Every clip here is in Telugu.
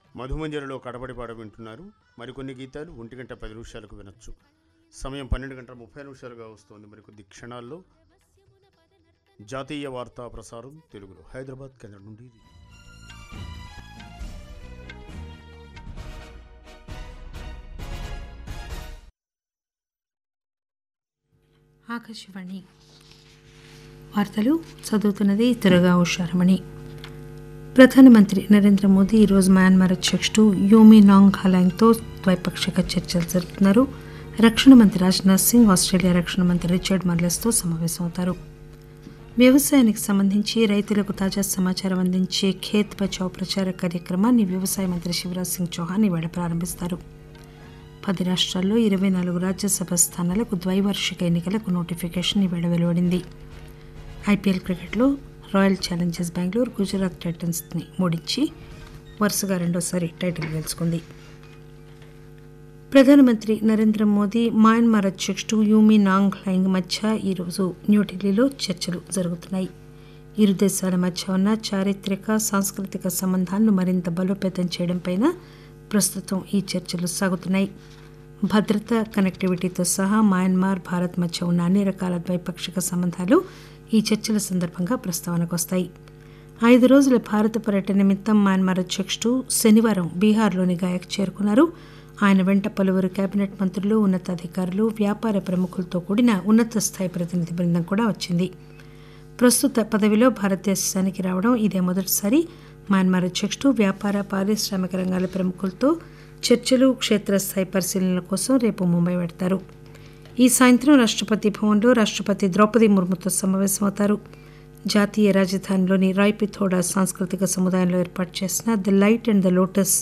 మధుమంజరిలో కడపడి పాట వింటున్నారు మరికొన్ని గీతాలు ఒంటి గంట పది నిమిషాలకు వినొచ్చు సమయం పన్నెండు గంటల ముప్పై నిమిషాలుగా వస్తోంది మరికొద్ది క్షణాల్లో జాతీయ వార్తా ప్రసారం తెలుగులో హైదరాబాద్ కేంద్రం నుండి ఆకాశవాణి వార్తలు చదువుతున్నది త్వరగా హుషారమణి ప్రధానమంత్రి నరేంద్ర మోదీ ఈరోజు మయన్మార్ అధ్యక్షుడు యోమి నాంగ్ హలాంగ్తో ద్వైపాక్షిక చర్చలు జరుపుతున్నారు రక్షణ మంత్రి రాజ్నాథ్ సింగ్ ఆస్ట్రేలియా రక్షణ మంత్రి రిచర్డ్ మర్లెస్తో సమావేశమవుతారు వ్యవసాయానికి సంబంధించి రైతులకు తాజా సమాచారం అందించే ఖేత్ బచావ్ ప్రచార కార్యక్రమాన్ని వ్యవసాయ మంత్రి శివరాజ్ సింగ్ చౌహాన్ ఇవాళ ప్రారంభిస్తారు పది రాష్ట్రాల్లో ఇరవై నాలుగు రాజ్యసభ స్థానాలకు ద్వైవార్షిక ఎన్నికలకు నోటిఫికేషన్ ఇవాళ వెలువడింది ఐపీఎల్ క్రికెట్లో రాయల్ ఛాలెంజర్స్ బెంగళూరు గుజరాత్ టైటన్స్ని ఓడించి వరుసగా రెండోసారి టైటిల్ గెలుచుకుంది ప్రధానమంత్రి నరేంద్ర మోదీ మయన్మార్ అధ్యక్షుడు యూమి నాంగ్ లైంగ్ మధ్య ఈరోజు న్యూఢిల్లీలో చర్చలు జరుగుతున్నాయి ఇరు దేశాల మధ్య ఉన్న చారిత్రక సాంస్కృతిక సంబంధాలను మరింత బలోపేతం చేయడంపైన ప్రస్తుతం ఈ చర్చలు సాగుతున్నాయి భద్రత కనెక్టివిటీతో సహా మయన్మార్ భారత్ మధ్య ఉన్న అన్ని రకాల ద్వైపాక్షిక సంబంధాలు ఈ చర్చల సందర్భంగా ప్రస్తావనకు వస్తాయి ఐదు రోజుల భారత పర్యటన నిమిత్తం మయన్మార్ అధ్యక్షుడు శనివారం బీహార్లోని గాయకు చేరుకున్నారు ఆయన వెంట పలువురు కేబినెట్ మంత్రులు ఉన్నతాధికారులు వ్యాపార ప్రముఖులతో కూడిన ఉన్నత స్థాయి ప్రతినిధి బృందం కూడా వచ్చింది ప్రస్తుత పదవిలో భారతదేశానికి రావడం ఇదే మొదటిసారి మయన్మార్ అధ్యక్షుడు వ్యాపార పారిశ్రామిక రంగాల ప్రముఖులతో చర్చలు క్షేత్రస్థాయి పరిశీలనల కోసం రేపు ముంబై పెడతారు ఈ సాయంత్రం రాష్ట్రపతి భవన్లో రాష్ట్రపతి ద్రౌపది ముర్ముతో సమావేశమవుతారు జాతీయ రాజధానిలోని రాయ్పిథోడా సాంస్కృతిక సముదాయంలో ఏర్పాటు చేసిన the light and the lotus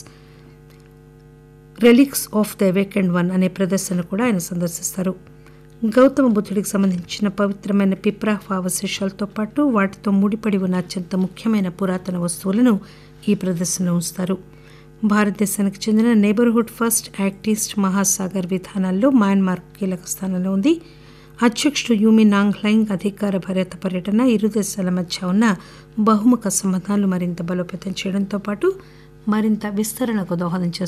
relics of the awakened one అనే ప్రదర్శన కూడా ఆయన సందర్శిస్తారు గౌతమ బుద్ధుడికి సంబంధించిన పవిత్రమైన పిప్రాహ్ అవశేషాలతో పాటు వాటితో ముడిపడి ఉన్న అత్యంత ముఖ్యమైన పురాతన వస్తువులను ఈ ప్రదర్శనలో ఉంచుతారు భారతదేశానికి చెందిన neighbourhood first act east Mahasagar విధానాల్లో మయన్మార్ కీలక స్థానంలో ఉంది అధ్యక్షుడు యూమి నాంగ్ లైంగ్ అధికార భర్యత పర్యటన ఇరు దేశాల మధ్య ఉన్న బహుముఖ సంబంధాలు మరింత బలోపేతం చేయడంతో పాటు మరింత విస్తరణకు దోహదం చేస్తుంది